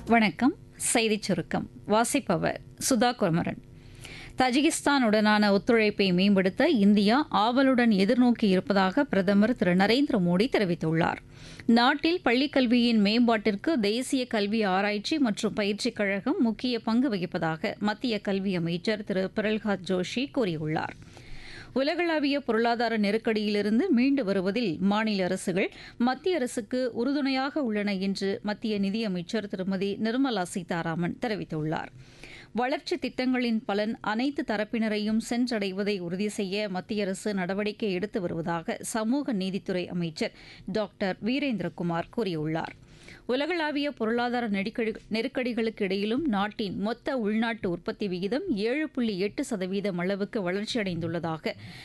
வணக்கம் செய்திச் சுருக்கம் வாசிப்பவர் சுதா குமரன் தஜிகிஸ்தானுடனான ஒத்துழைப்பை மேம்படுத்த இந்தியா ஆவலுடன் எதிர்நோக்கி இருப்பதாக பிரதமர் திரு நரேந்திர மோடி தெரிவித்துள்ளார் நாட்டில் பள்ளிக்கல்வியின் மேம்பாட்டிற்கு தேசிய கல்வி ஆராய்ச்சி மற்றும் பயிற்சிக் கழகம் முக்கிய பங்கு வகிப்பதாக மத்திய கல்வி அமைச்சர் திரு பிரல்ஹாத் ஜோஷி கூறியுள்ளார் உலகளாவிய பொருளாதார நெருக்கடியிலிருந்து மீண்டு வருவதில் மாநில அரசுகள் மத்திய அரசுக்கு உறுதுணையாக உள்ளன என்று மத்திய நிதியமைச்சர் திருமதி நிர்மலா சீதாராமன் தெரிவித்துள்ளார் வளர்ச்சி திட்டங்களின் பலன் அனைத்து தரப்பினரையும் சென்றடைவதை உறுதி செய்ய மத்திய அரசு நடவடிக்கை எடுத்து வருவதாக சமூக நீதித்துறை அமைச்சர் டாக்டர் வீரேந்திரகுமார் கூறியுள்ளார் உலகளாவிய பொருளாதார நெருக்கடிகளுக்கு இடையிலும் நாட்டின் மொத்த உள்நாட்டு உற்பத்தி விகிதம் ஏழு புள்ளி எட்டு சதவீதம் அளவுக்கு வளர்ச்சியடைந்துள்ளதாக